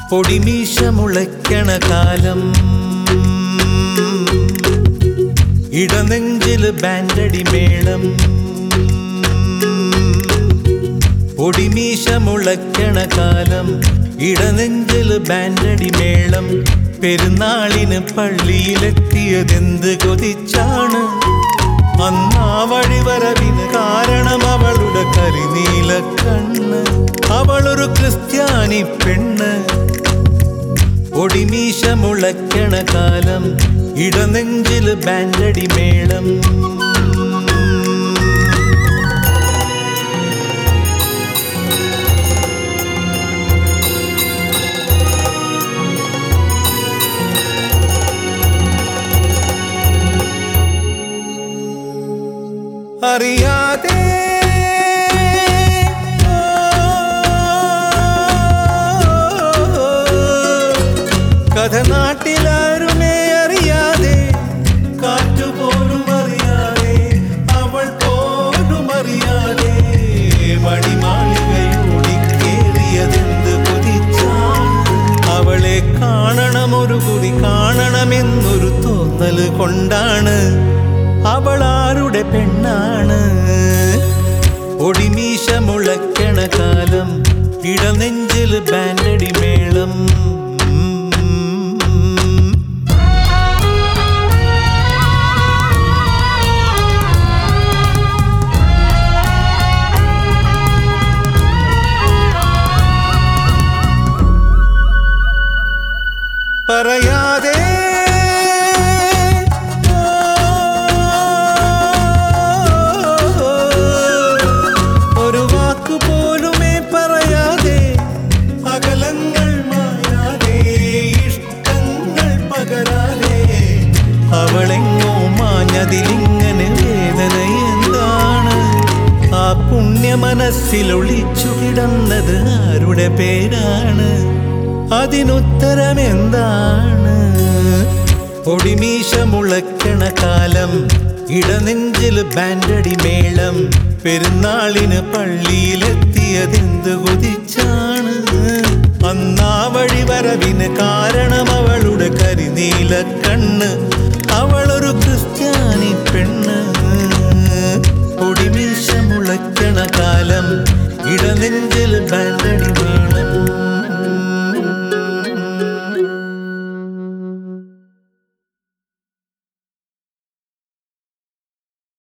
പൊടിമീശ മുളയ്ക്കണ കാലം ഇടനെഞ്ചില് ബാൻഡടി മേളം പൊടിമീശ മുളയ്ക്കണ കാലം ഇടനെഞ്ചില് ബാൻഡടി മേളം പെരുന്നാളിന് പള്ളിയിലെത്തിയതെന്ത് കൊതിച്ചാണ് അന്നാ വഴിവരവിന് കാരണം അവളുടെ കരിനീല കണ്ണ് അവളൊരു ക്രിസ്ത്യാനി പെണ്ണ് ഒടിമീശ മുളയ്ക്കണ കാലം ഇടനെഞ്ചില് ബാൻഡടി മേളം അറിയാതെ കഥ നാട്ടിലാരുമേ അറിയാതെ കാറ്റുപോലും അറിയാതെ അവൾ പോലും അറിയാതെ മണിമാളികയോടിക്കേറിയതെന്ത് കൊതിച്ചാണ് അവളെ കാണണം ഒരു കുറി കാണണമെന്നൊരു തോന്നല് കൊണ്ടാണ് അവൾ ആരുടെ പെണ്ണാണ് ഒടിമീശ മുളയ്ക്കണ കാലം ഇടനെഞ്ചില് ബാൻഡടി മേളം പറയാതെ ഒരു വാക്കു പോലുമേ പറയാതെ അകലങ്ങൾ മായാതെ ഇഷ്ടങ്ങൾ പകരാതെ അവളെങ്ങോ മാഞ്ഞതിലിങ്ങനെ വേദന എന്താണ് ആ പുണ്യ മനസ്സിൽ ഒളിച്ചു കിടന്നത് ആരുടെ പേരാണ് അതിനുത്തരം എന്താണ് പൊടിമീശ മുളയ്ക്കണ കാലം ഇടനെഞ്ചിൽ ബാൻഡടി മേളം പെരുന്നാളിന് പള്ളിയിലെത്തിയതെന്ത് കൊതിച്ചാണ് അന്നാ വഴി വരവിന് കാരണം അവളുടെ കരിനീല കണ്ണ് അവളൊരു ക്രിസ്ത്യാനി പെണ്ണ് പൊടിമീശ മുളയ്ക്കണ കാലം ഇടനെഞ്ചിൽ ബാൻഡടി